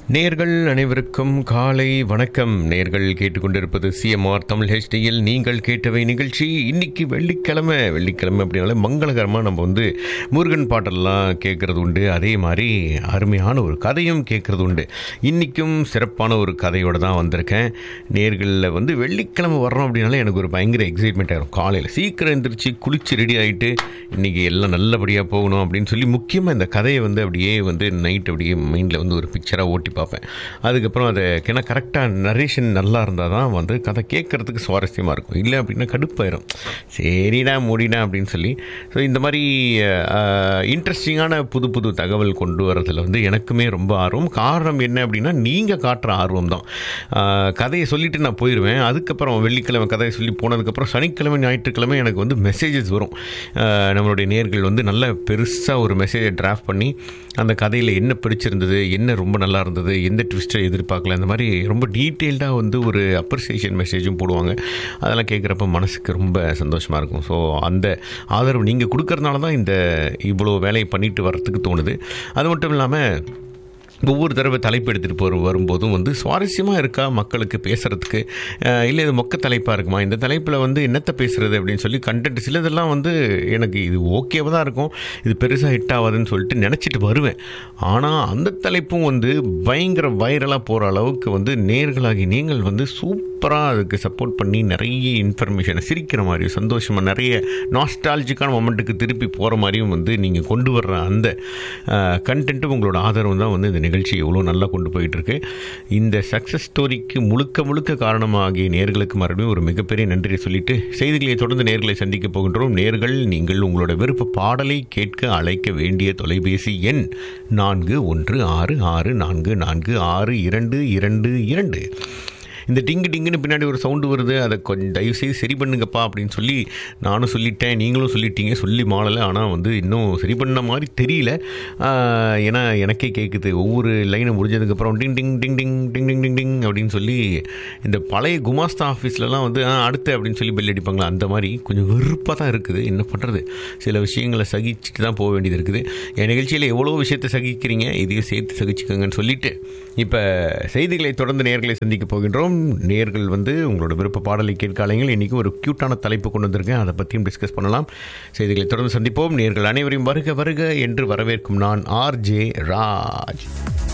நேர்கள் அனைவருக்கும் காலை வணக்கம் நேர்கள் கேட்டுக்கொண்டிருப்பது சிஎம்ஆர் தமிழ் ஹெச்டியில் நீங்கள் கேட்டவை நிகழ்ச்சி இன்னைக்கு வெள்ளிக்கிழமை வெள்ளிக்கிழமை அப்படின்னாலே மங்களகரமாக நம்ம வந்து முருகன் பாட்டெல்லாம் கேட்குறது உண்டு அதே மாதிரி அருமையான ஒரு கதையும் கேட்குறது உண்டு இன்றைக்கும் சிறப்பான ஒரு கதையோடு தான் வந்திருக்கேன் நேர்களில் வந்து வெள்ளிக்கிழமை வர்றோம் அப்படின்னாலே எனக்கு ஒரு பயங்கர எக்ஸைட்மெண்ட் ஆகிடும் காலையில் சீக்கிரம் எழுந்திரிச்சு குளிச்சு ரெடி ஆகிட்டு இன்றைக்கி எல்லாம் நல்லபடியாக போகணும் அப்படின்னு சொல்லி முக்கியமாக இந்த கதையை வந்து அப்படியே வந்து நைட் அப்படியே மைண்டில் வந்து ஒரு பிக்சராக ஓட்டி பார்ப்பேன் அதுக்கப்புறம் அது ஏன்னா கரெக்டாக நரேஷன் நல்லா இருந்தால் தான் வந்து கதை கேட்குறதுக்கு சுவாரஸ்யமாக இருக்கும் இல்லை அப்படின்னா கடுப்பாயிரும் சரிடா முடிடா அப்படின்னு சொல்லி ஸோ இந்த மாதிரி இன்ட்ரெஸ்டிங்கான புது புது தகவல் கொண்டு வரதில் வந்து எனக்குமே ரொம்ப ஆர்வம் காரணம் என்ன அப்படின்னா நீங்கள் காட்டுற ஆர்வம் தான் ஆஹ், கதையை சொல்லிட்டு நான் போயிடுவேன் அதுக்கப்புறம் வெள்ளிக்கிழமை கதையை சொல்லி போனதுக்கப்புறம் சனிக்கிழமை ஞாயிற்றுக்கிழமை எனக்கு வந்து மெசேஜஸ் வரும் ஆஹ், நம்மளுடைய நேர்கள் வந்து நல்ல பெருசாக ஒரு மெசேஜை டிராஃப்ட் பண்ணி அந்த கதையில் என்ன பிடிச்சிருந்தது என்ன ரொம்ப நல்லா இருந்தது எந்த ட்விஸ்ட்டை எதிர்பார்க்கல இந்த மாதிரி ரொம்ப டீட்டெயில்டாக வந்து ஒரு அப்ரிசியேஷன் மெசேஜும் போடுவாங்க அதெல்லாம் கேட்குறப்ப மனசுக்கு ரொம்ப சந்தோஷமாக இருக்கும் ஸோ அந்த ஆதரவு நீங்கள் கொடுக்கறதுனால தான் இந்த இவ்வளோ வேலையை பண்ணிட்டு வர்றதுக்கு தோணுது அது மட்டும் இல்லாமல் ஒவ்வொரு தடவை தலைப்பு எடுத்துகிட்டு போகிற வரும்போதும் வந்து சுவாரஸ்யமாக இருக்கா மக்களுக்கு பேசுகிறதுக்கு இல்லை இது மொக்க தலைப்பாக இருக்குமா இந்த தலைப்பில் வந்து என்னத்தை பேசுகிறது அப்படின்னு சொல்லி கண்டென்ட் சிலதெல்லாம் வந்து எனக்கு இது ஓகேவாக தான் இருக்கும் இது பெருசாக ஹிட் ஆகாதுன்னு சொல்லிட்டு நினச்சிட்டு வருவேன் ஆனால் அந்த தலைப்பும் வந்து பயங்கர வைரலாக போகிற அளவுக்கு வந்து நேர்களாகி நீங்கள் வந்து சூப்பராக அதுக்கு சப்போர்ட் பண்ணி நிறைய இன்ஃபர்மேஷனை சிரிக்கிற மாதிரி சந்தோஷமாக நிறைய நாஸ்டாலஜிக்கான மொமெண்ட்டுக்கு திருப்பி போகிற மாதிரியும் வந்து நீங்கள் கொண்டு வர்ற அந்த கண்டென்ட்டும் உங்களோட ஆதரவு தான் வந்து இந்த நிகழ்ச்சி எவ்வளோ நல்லா கொண்டு போயிட்டு இருக்கு இந்த சக்ஸஸ் ஸ்டோரிக்கு முழுக்க முழுக்க காரணமாகிய நேர்களுக்கு மறுபடியும் ஒரு மிகப்பெரிய நன்றியை சொல்லிட்டு செய்திகளை தொடர்ந்து நேர்களை சந்திக்க போகின்றோம் நேர்கள் நீங்கள் உங்களோட விருப்ப பாடலை கேட்க அழைக்க வேண்டிய தொலைபேசி எண் நான்கு ஒன்று ஆறு ஆறு நான்கு நான்கு ஆறு இரண்டு இரண்டு இரண்டு இந்த டிங்கு டிங்குன்னு பின்னாடி ஒரு சவுண்டு வருது அதை கொஞ்சம் தயவுசெய்து சரி பண்ணுங்கப்பா அப்படின்னு சொல்லி நானும் சொல்லிட்டேன் நீங்களும் சொல்லிட்டீங்க சொல்லி மாளலை ஆனால் வந்து இன்னும் சரி பண்ண மாதிரி தெரியல ஆஹ், ஏன்னா எனக்கே கேட்குது ஒவ்வொரு லைனை முடிஞ்சதுக்கப்புறம் டிங் டிங் டிங் டிங் டிங் டிங் டிங் டிங் அப்படின்னு சொல்லி இந்த பழைய குமாஸ்தா ஆஃபீஸ்லலாம் வந்து "ஆ, அடுத்து அப்படின்னு சொல்லி பெல் அடிப்பாங்களா அந்த மாதிரி கொஞ்சம் வெறுப்பாக தான் இருக்குது என்ன பண்ணுறது சில விஷயங்களை சகிச்சுட்டு தான் போக வேண்டியது இருக்குது என் நிகழ்ச்சியில் எவ்வளோ விஷயத்தை சகிக்கிறீங்க இதையும் சேர்த்து சகிச்சுக்கோங்கன்னு சொல்லிட்டு இப்போ செய்திகளை தொடர்ந்து நேர்களை சந்திக்க போகின்றோம் நேர்கள் வந்து உங்களோட விருப்ப பாடலை கேட்க அலைங்கள் இன்றைக்கி ஒரு க்யூட்டான தலைப்பு கொண்டு வந்திருக்கேன் அதை பற்றியும் டிஸ்கஸ் பண்ணலாம் செய்திகளை தொடர்ந்து சந்திப்போம் நேர்கள் அனைவரையும் வருக வருக என்று வரவேற்கும் நான் ஆர் ஜே ராஜ்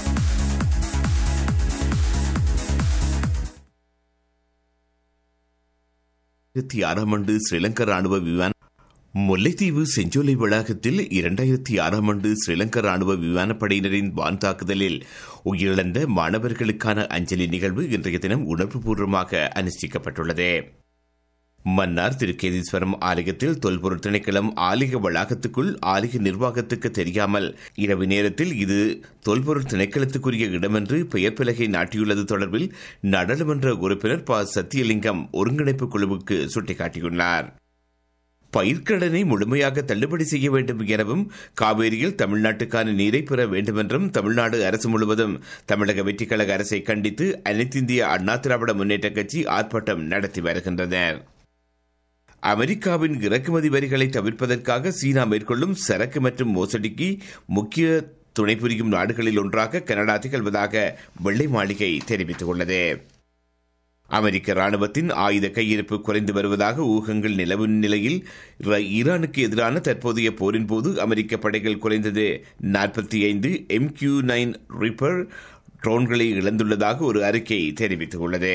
இரண்டாயிரத்தி ஆறாம் ஆண்டு ஸ்ரீலங்கா ராணுவ விமான முல்லைத்தீவு செஞ்சோலை வளாகத்தில் இரண்டாயிரத்தி ஆறாம் ஆண்டு ஸ்ரீலங்கா ராணுவ விமானப்படையினரின் வான் தாக்குதலில் உயிரிழந்த மாணவர்களுக்கான அஞ்சலி நிகழ்வு இன்றைய தினம் உணர்வுபூர்வமாக அனுஷ்டிக்கப்பட்டுள்ளது மன்னார் திருக்கேதீஸ்வரம் ஆலயத்தில் தொல்பொருள் திணைக்களம் ஆலய வளாகத்துக்குள் ஆலய நிர்வாகத்துக்கு தெரியாமல் இரவு நேரத்தில் இது தொல்பொருள் திணைக்களத்துக்குரிய இடமென்று பெயர் பலகை நாட்டியுள்ளது தொடர்பில் நாடாளுமன்ற உறுப்பினர் ப சத்தியலிங்கம் ஒருங்கிணைப்பு குழுவுக்கு சுட்டிக்காட்டியுள்ளார் பயிர்க்கடனை முழுமையாக தள்ளுபடி செய்ய வேண்டும் எனவும் காவேரியில் தமிழ்நாட்டுக்கான நீரை பெற வேண்டுமென்றும் தமிழ்நாடு அரசு முழுவதும் தமிழக வெற்றிக்கழக அரசை கண்டித்து அனைத்திந்திய அண்ணா திராவிட முன்னேற்ற கட்சி ஆர்ப்பாட்டம் நடத்தி வருகின்றனர் அமெரிக்காவின் இறக்குமதி வரிகளை தவிர்ப்பதற்காக சீனா மேற்கொள்ளும் சரக்கு மற்றும் மோசடிக்கு முக்கிய துணை புரியும் நாடுகளில் ஒன்றாக கனடா திகழ்வதாக வெள்ளை மாளிகை தெரிவித்துள்ளது அமெரிக்க ராணுவத்தின் ஆயுத கையிருப்பு குறைந்து வருவதாக ஊகங்கள் நிலவும் நிலையில் ர- ஈரானுக்கு எதிரான தற்போதைய போரின் போது அமெரிக்க படைகள் குறைந்தது நாற்பத்தி ஐந்து எம் கியூ நைன் ரிப்பர் ட்ரோன்களை இழந்துள்ளதாக ஒரு அறிக்கை தெரிவித்துள்ளது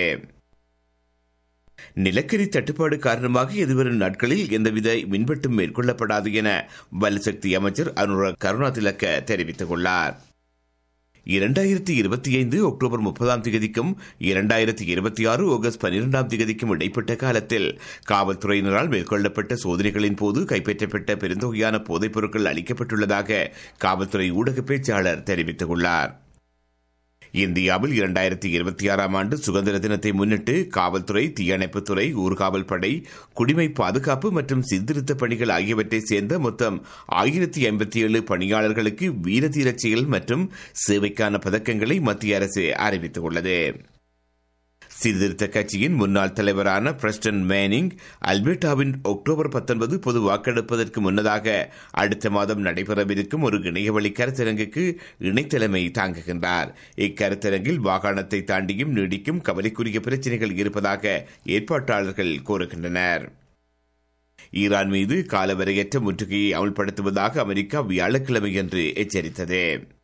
நிலக்கரி தட்டுப்பாடு காரணமாக எதிர்வரும் நாட்களில் எந்தவித மின்வெட்டும் மேற்கொள்ளப்படாது என வலுசக்தி அமைச்சர் அனுராக் கருணாதிலக்க தெரிவித்துள்ளார் இரண்டாயிரத்தி இருபத்தி ஐந்து அக்டோபர் முப்பதாம் தேதிக்கும் இரண்டாயிரத்தி இருபத்தி ஆறு ஆகஸ்ட் பனிரெண்டாம் தேதிக்கும் இடைப்பட்ட காலத்தில் காவல்துறையினரால் மேற்கொள்ளப்பட்ட சோதனைகளின் போது கைப்பற்றப்பட்ட பெருந்தொகையான போதைப் பொருட்கள் அளிக்கப்பட்டுள்ளதாக காவல்துறை ஊடக பேச்சாளர் தெரிவித்துள்ளார் இந்தியாவில் இரண்டாயிரத்தி இருபத்தி ஆறாம் ஆண்டு சுதந்திர தினத்தை முன்னிட்டு காவல்துறை தீயணைப்புத்துறை ஊர்காவல் படை குடிமை பாதுகாப்பு மற்றும் சீர்திருத்த பணிகள் ஆகியவற்றை சேர்ந்த மொத்தம் ஆயிரத்தி ஐம்பத்தி ஏழு பணியாளர்களுக்கு வீரதீரச் செயல் மற்றும் சேவைக்கான பதக்கங்களை மத்திய அரசு அறிவித்துள்ளது சீர்திருத்த கட்சியின் முன்னாள் தலைவரான பிரஸ்டன் மேனிங் அல்பர்டாவின் அக்டோபர் பத்தொன்பது பொது வாக்கெடுப்பதற்கு முன்னதாக அடுத்த மாதம் நடைபெறவிருக்கும் ஒரு இணையவழி கருத்தரங்குக்கு இணைத்தலைமை தாங்குகின்றார் இக்கருத்தரங்கில் வாகனத்தை தாண்டியும் நீடிக்கும் கவலைக்குரிய பிரச்சினைகள் இருப்பதாக ஏற்பாட்டாளர்கள் கூறுகின்றனர் ஈரான் மீது காலவரையற்ற முற்றுகையை அமல்படுத்துவதாக அமெரிக்கா வியாழக்கிழமை என்று எச்சரித்தது